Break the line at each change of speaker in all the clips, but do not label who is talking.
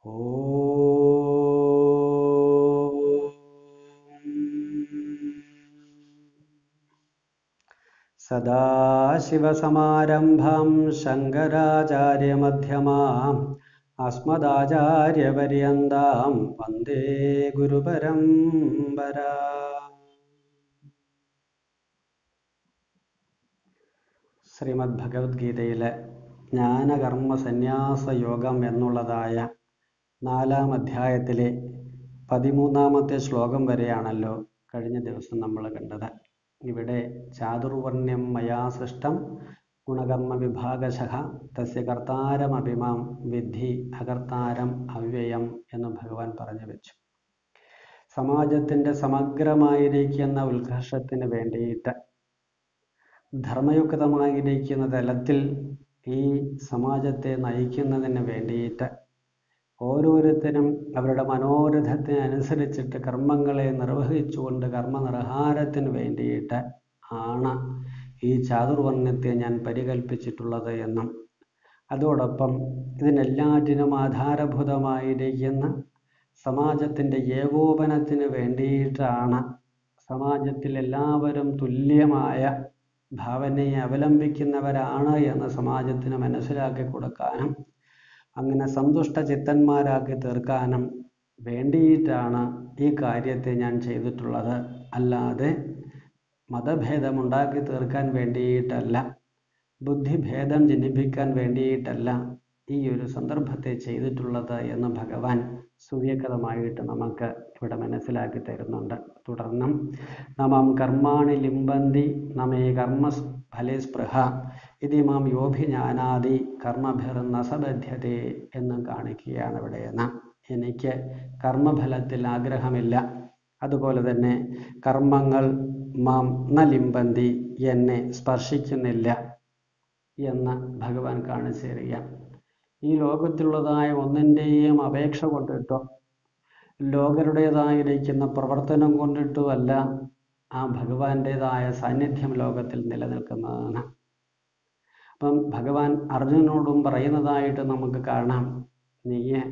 സദാശിവസമാരംഭാം ശങ്കരാചാര്യമധ്യമാം അസ്മദാചാര്യപര്യന്താം വന്ദേ ഗുരുപരമ്പര ശ്രീമദ് ഭഗവത്ഗീതയിലെ ജ്ഞാനകർമ്മ സന്യാസ യോഗം എന്നുള്ളതായ നാലാം അധ്യായത്തിലെ പതിമൂന്നാമത്തെ ശ്ലോകം വരെയാണല്ലോ കഴിഞ്ഞ ദിവസം നമ്മൾ കണ്ടത് ഇവിടെ ചാതുർവർണ്ണ്യം മയാ സൃഷ്ടം ഗുണകർമ്മ വിഭാഗശഃ തസ്യ കർത്താരമഭിമാം വിദ്ധി അകർത്താരം അവ്യയം എന്ന് ഭഗവാൻ പറഞ്ഞു വെച്ചു സമാജത്തിൻ്റെ സമഗ്രമായിരിക്കുന്ന ഉത്കർഷത്തിന് വേണ്ടിയിട്ട് ധർമ്മയുക്തമായിരിക്കുന്ന തലത്തിൽ ഈ സമാജത്തെ നയിക്കുന്നതിന് വേണ്ടിയിട്ട് ഓരോരുത്തരും അവരുടെ മനോരഥത്തിനനുസരിച്ചിട്ട് കർമ്മങ്ങളെ നിർവഹിച്ചുകൊണ്ട് കർമ്മനിർഹാരത്തിന് വേണ്ടിയിട്ട് ആണ് ഈ ചാതുർവർണ്ണത്തെ ഞാൻ പരികൽപ്പിച്ചിട്ടുള്ളത് എന്നും അതോടൊപ്പം ഇതിനെല്ലാറ്റിനും ആധാരഭൂതമായിരിക്കുന്ന സമാജത്തിൻ്റെ ഏകോപനത്തിന് വേണ്ടിയിട്ടാണ് സമാജത്തിൽ എല്ലാവരും തുല്യമായ ഭാവനയെ അവലംബിക്കുന്നവരാണ് എന്ന് സമാജത്തിന് മനസ്സിലാക്കി കൊടുക്കാനും അങ്ങനെ സന്തുഷ്ട ചിത്തന്മാരാക്കി തീർക്കാനും വേണ്ടിയിട്ടാണ് ഈ കാര്യത്തെ ഞാൻ ചെയ്തിട്ടുള്ളത് അല്ലാതെ മതഭേദമുണ്ടാക്കി തീർക്കാൻ വേണ്ടിയിട്ടല്ല ബുദ്ധിഭേദം ജനിപ്പിക്കാൻ വേണ്ടിയിട്ടല്ല ഈ ഒരു സന്ദർഭത്തെ ചെയ്തിട്ടുള്ളത് എന്ന് ഭഗവാൻ സൂര്യകഥമായിട്ട് നമുക്ക് ഇവിടെ മനസ്സിലാക്കി തരുന്നുണ്ട് തുടർന്നും നമം കർമാണി ലിംബന്തി നമേ കർമ്മ ഫലേ സ്പൃഹ ഇതി മാം യോഭിജ്ഞാനാദി കർമ്മഭിർ നസബദ്ധ്യതേ എന്നും കാണിക്കുകയാണ് ഇവിടെ എന്ന് എനിക്ക് കർമ്മഫലത്തിൽ ആഗ്രഹമില്ല അതുപോലെ തന്നെ കർമ്മങ്ങൾ മാം ന ലിംബന്തി എന്നെ സ്പർശിക്കുന്നില്ല എന്ന് ഭഗവാൻ കാണിച്ചു തരിക ഈ ലോകത്തിലുള്ളതായ ഒന്നിൻ്റെയും അപേക്ഷ കൊണ്ടിട്ടോ ലോകരുടേതായിരിക്കുന്ന പ്രവർത്തനം കൊണ്ടിട്ടുമല്ല ആ ഭഗവാന്റേതായ സാന്നിധ്യം ലോകത്തിൽ നിലനിൽക്കുന്നതാണ് അപ്പം ഭഗവാൻ അർജുനോടും പറയുന്നതായിട്ട് നമുക്ക് കാണാം നീയെ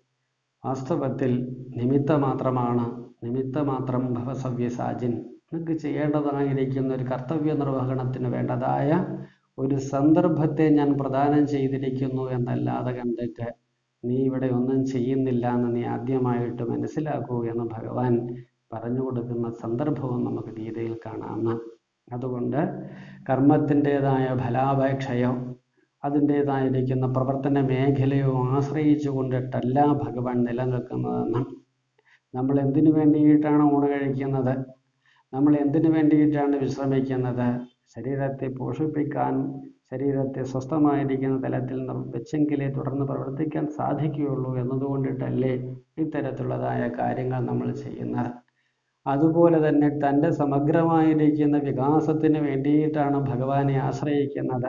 വാസ്തവത്തിൽ നിമിത്ത മാത്രമാണ് നിമിത്ത മാത്രം ഭവസവ്യസാജിൻ നിനക്ക് ചെയ്യേണ്ടതായിരിക്കുന്ന ഒരു കർത്തവ്യ നിർവഹണത്തിന് വേണ്ടതായ ഒരു സന്ദർഭത്തെ ഞാൻ പ്രദാനം ചെയ്തിരിക്കുന്നു എന്നല്ലാതെ കണ്ടിട്ട് നീ ഇവിടെ ഒന്നും ചെയ്യുന്നില്ല എന്ന് നീ ആദ്യമായിട്ട് മനസ്സിലാക്കൂ എന്ന് ഭഗവാൻ പറഞ്ഞു കൊടുക്കുന്ന സന്ദർഭവും നമുക്ക് ഗീതയിൽ കാണാം അതുകൊണ്ട് കർമ്മത്തിൻ്റെതായ ഫലാപേക്ഷയോ അതിൻ്റെതായിരിക്കുന്ന പ്രവർത്തന മേഖലയോ ആശ്രയിച്ചു കൊണ്ടിട്ടല്ല ഭഗവാൻ നിലനിൽക്കുന്നതെന്ന് നമ്മൾ എന്തിനു വേണ്ടിയിട്ടാണ് ഊണ് കഴിക്കുന്നത് നമ്മൾ എന്തിനു വേണ്ടിയിട്ടാണ് വിശ്രമിക്കുന്നത് ശരീരത്തെ പോഷിപ്പിക്കാൻ ശരീരത്തെ സ്വസ്ഥമായിരിക്കുന്ന തലത്തിൽ വെച്ചെങ്കിലേ തുടർന്ന് പ്രവർത്തിക്കാൻ സാധിക്കുകയുള്ളൂ എന്നതുകൊണ്ടിട്ടല്ലേ ഇത്തരത്തിലുള്ളതായ കാര്യങ്ങൾ നമ്മൾ ചെയ്യുന്നത് അതുപോലെ തന്നെ തൻ്റെ സമഗ്രമായിരിക്കുന്ന വികാസത്തിന് വേണ്ടിയിട്ടാണ് ഭഗവാനെ ആശ്രയിക്കുന്നത്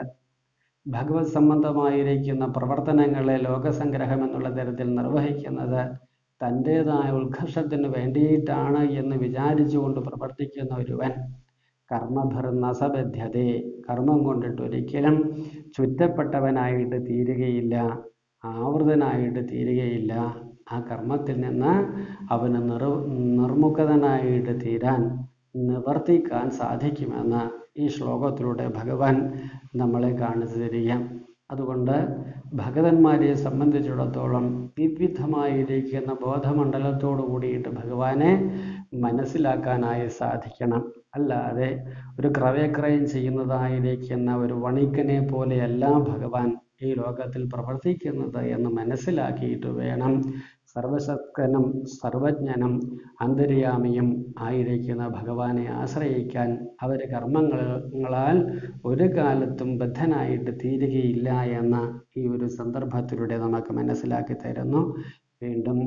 ഭഗവത് സംബന്ധമായിരിക്കുന്ന പ്രവർത്തനങ്ങളെ ലോകസംഗ്രഹം എന്നുള്ള തരത്തിൽ നിർവഹിക്കുന്നത് തൻ്റേതായ ഉത്കർഷത്തിന് വേണ്ടിയിട്ടാണ് എന്ന് വിചാരിച്ചുകൊണ്ട് പ്രവർത്തിക്കുന്ന ഒരുവൻ കർമ്മഭർ നസബദ്ധ്യതേ കർമ്മം കൊണ്ടിട്ട് ഒരിക്കലും ചുറ്റപ്പെട്ടവനായിട്ട് തീരുകയില്ല ആവൃതനായിട്ട് തീരുകയില്ല ആ കർമ്മത്തിൽ നിന്ന് അവന് നിർ നിർമുഖതനായിട്ട് തീരാൻ നിവർത്തിക്കാൻ സാധിക്കുമെന്ന് ഈ ശ്ലോകത്തിലൂടെ ഭഗവാൻ നമ്മളെ കാണിച്ചു തരിക അതുകൊണ്ട് ഭഗതന്മാരെ സംബന്ധിച്ചിടത്തോളം വിവിധമായിരിക്കുന്ന ബോധമണ്ഡലത്തോടു കൂടിയിട്ട് ഭഗവാനെ മനസ്സിലാക്കാനായി സാധിക്കണം അല്ലാതെ ഒരു ക്രയക്രയം ചെയ്യുന്നതായിരിക്കുന്ന ഒരു വണികനെ പോലെയല്ല ഭഗവാൻ ഈ ലോകത്തിൽ പ്രവർത്തിക്കുന്നത് എന്ന് മനസ്സിലാക്കിയിട്ട് വേണം സർവശക്തനും സർവജ്ഞനും അന്തര്യാമിയും ആയിരിക്കുന്ന ഭഗവാനെ ആശ്രയിക്കാൻ അവർ കർമ്മങ്ങളാൽ ഒരു കാലത്തും ബദ്ധനായിട്ട് തീരുകയില്ല എന്ന ഈ ഒരു സന്ദർഭത്തിലൂടെ നമുക്ക് മനസ്സിലാക്കി തരുന്നു വീണ്ടും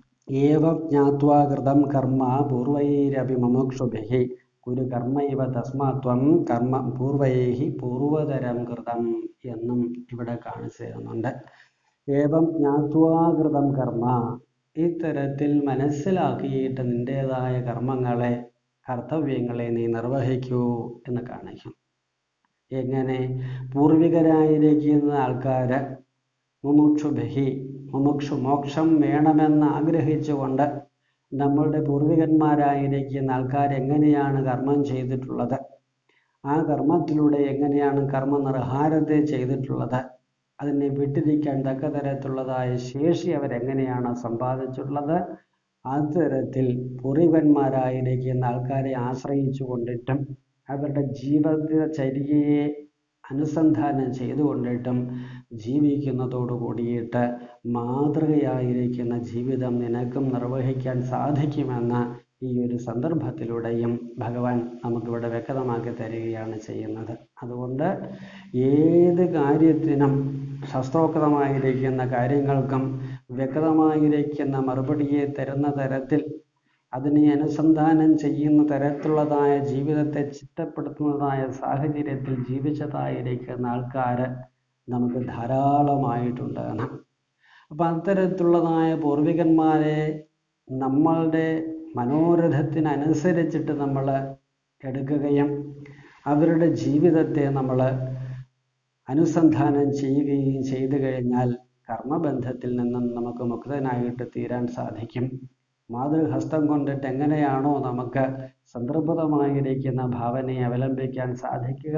ഏവ ജ്ഞാത്വാ കൃതം കർമ്മ പൂർവൈരപി മുമുക്ഷുഭിः കുരു കർമ്മ ഇവ തസ്മാത്വം കർമ്മ പൂർവൈഹി പൂർവതരം കൃതം എന്നും ഇവിടെ കാണിച്ചു തരുന്നുണ്ട് ഏവം ജ്ഞാത്വാകൃതം കർമ്മ ഇത്തരത്തിൽ മനസ്സിലാക്കിയിട്ട് നിൻ്റേതായ കർമ്മങ്ങളെ കർത്തവ്യങ്ങളെ നീ നിർവഹിക്കൂ എന്ന് കാണിക്കും എങ്ങനെ പൂർവികരായിരിക്കുന്ന ആൾക്കാർ മുമുക്ഷുഭിഹി മുമുക്ഷു മോക്ഷം വേണമെന്ന് ആഗ്രഹിച്ചുകൊണ്ട് നമ്മളുടെ പൂർവികന്മാരായിരിക്കുന്ന ആൾക്കാർ എങ്ങനെയാണ് കർമ്മം ചെയ്തിട്ടുള്ളത് ആ കർമ്മത്തിലൂടെ എങ്ങനെയാണ് കർമ്മ നിർഹാരത്തെ ചെയ്തിട്ടുള്ളത് അതിനെ വിട്ടിരിക്കാൻ തക്ക തരത്തിലുള്ളതായ ശേഷി അവരെങ്ങനെയാണ് സമ്പാദിച്ചിട്ടുള്ളത് അത്തരത്തിൽ പൂർവികന്മാരായിരിക്കുന്ന ആൾക്കാരെ ആശ്രയിച്ചു കൊണ്ടിട്ടും അവരുടെ ജീവിതചര്യയെ അനുസന്ധാനം ചെയ്തുകൊണ്ടിട്ടും ജീവിക്കുന്നതോടു കൂടിയിട്ട് മാതൃകയായിരിക്കുന്ന ജീവിതം നിനക്കും നിർവഹിക്കാൻ സാധിക്കുമെന്ന് ഈ ഒരു സന്ദർഭത്തിലൂടെയും ഭഗവാൻ നമുക്കിവിടെ വ്യക്തമാക്കി തരികയാണ് ചെയ്യുന്നത് അതുകൊണ്ട് ഏത് കാര്യത്തിനും ശാസ്ത്രോക്തമായിരിക്കുന്ന കാര്യങ്ങൾക്കും വ്യക്തമായിരിക്കുന്ന മറുപടിയെ തരുന്ന തരത്തിൽ അതിനെ അനുസന്ധാനം ചെയ്യുന്ന തരത്തിലുള്ളതായ ജീവിതത്തെ ചിട്ടപ്പെടുത്തുന്നതായ സാഹചര്യത്തിൽ ജീവിച്ചതായിരിക്കുന്ന ആൾക്കാർ നമുക്ക് ധാരാളമായിട്ടുണ്ട് അപ്പം അത്തരത്തിലുള്ളതായ പൂർവികന്മാരെ നമ്മളുടെ മനോരഥത്തിനനുസരിച്ചിട്ട് നമ്മൾ എടുക്കുകയും അവരുടെ ജീവിതത്തെ നമ്മൾ അനുസന്ധാനം ചെയ്യുകയും ചെയ്തു കഴിഞ്ഞാൽ കർമ്മബന്ധത്തിൽ നിന്നും നമുക്ക് മുക്തനായിട്ട് തീരാൻ സാധിക്കും മാതൃഹസ്തം കൊണ്ടിട്ട് എങ്ങനെയാണോ നമുക്ക് സന്ദർഭതമായിരിക്കുന്ന ഭാവനയെ അവലംബിക്കാൻ സാധിക്കുക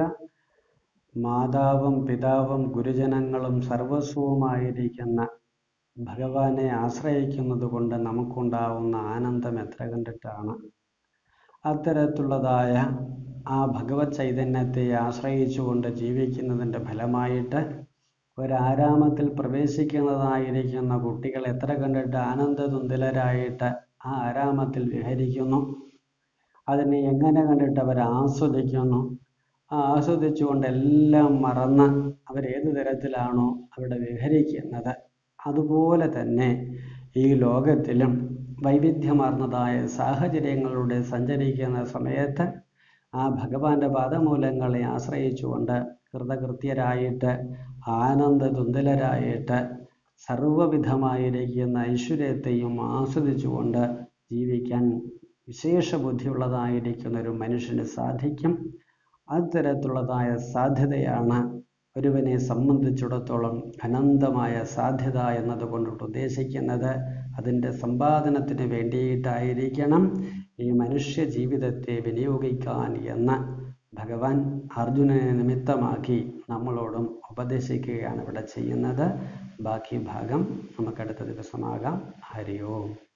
മാതാവും പിതാവും ഗുരുജനങ്ങളും സർവസ്വവുമായിരിക്കുന്ന ഭഗവാനെ ആശ്രയിക്കുന്നത് കൊണ്ട് നമുക്കുണ്ടാവുന്ന ആനന്ദം എത്ര കണ്ടിട്ടാണ് അത്തരത്തിലുള്ളതായ ആ ഭഗവത് ചൈതന്യത്തെ ആശ്രയിച്ചുകൊണ്ട് ജീവിക്കുന്നതിൻ്റെ ഫലമായിട്ട് ഒരാരാമത്തിൽ പ്രവേശിക്കുന്നതായിരിക്കുന്ന കുട്ടികൾ എത്ര കണ്ടിട്ട് ആനന്ദതുന്തിലരായിട്ട് ആ ആരാമത്തിൽ വിഹരിക്കുന്നു അതിനെ എങ്ങനെ കണ്ടിട്ട് അവർ ആസ്വദിക്കുന്നു ആ ആസ്വദിച്ചുകൊണ്ട് എല്ലാം മറന്ന് അവരേത് തരത്തിലാണോ അവിടെ വിഹരിക്കുന്നത് അതുപോലെ തന്നെ ഈ ലോകത്തിലും വൈവിധ്യമാർന്നതായ സാഹചര്യങ്ങളിലൂടെ സഞ്ചരിക്കുന്ന സമയത്ത് ആ ഭഗവാന്റെ പാദമൂലങ്ങളെ ആശ്രയിച്ചുകൊണ്ട് കൃതകൃത്യരായിട്ട് ആനന്ദതുന്ദലരായിട്ട് സർവവിധമായിരിക്കുന്ന ഐശ്വര്യത്തെയും ആസ്വദിച്ചുകൊണ്ട് ജീവിക്കാൻ വിശേഷ ബുദ്ധിയുള്ളതായിരിക്കുന്ന ഒരു മനുഷ്യന് സാധിക്കും അത്തരത്തിലുള്ളതായ സാധ്യതയാണ് ഒരുവനെ സംബന്ധിച്ചിടത്തോളം അനന്തമായ സാധ്യത എന്നതുകൊണ്ട് ഉദ്ദേശിക്കുന്നത് അതിൻ്റെ സമ്പാദനത്തിന് വേണ്ടിയിട്ടായിരിക്കണം ഈ മനുഷ്യ ജീവിതത്തെ വിനിയോഗിക്കാൻ എന്ന് ഭഗവാൻ അർജുനനെ നിമിത്തമാക്കി നമ്മളോടും ഉപദേശിക്കുകയാണ് ഇവിടെ ചെയ്യുന്നത് ബാക്കി ഭാഗം നമുക്കടുത്ത ദിവസമാകാം ഹരി ഓം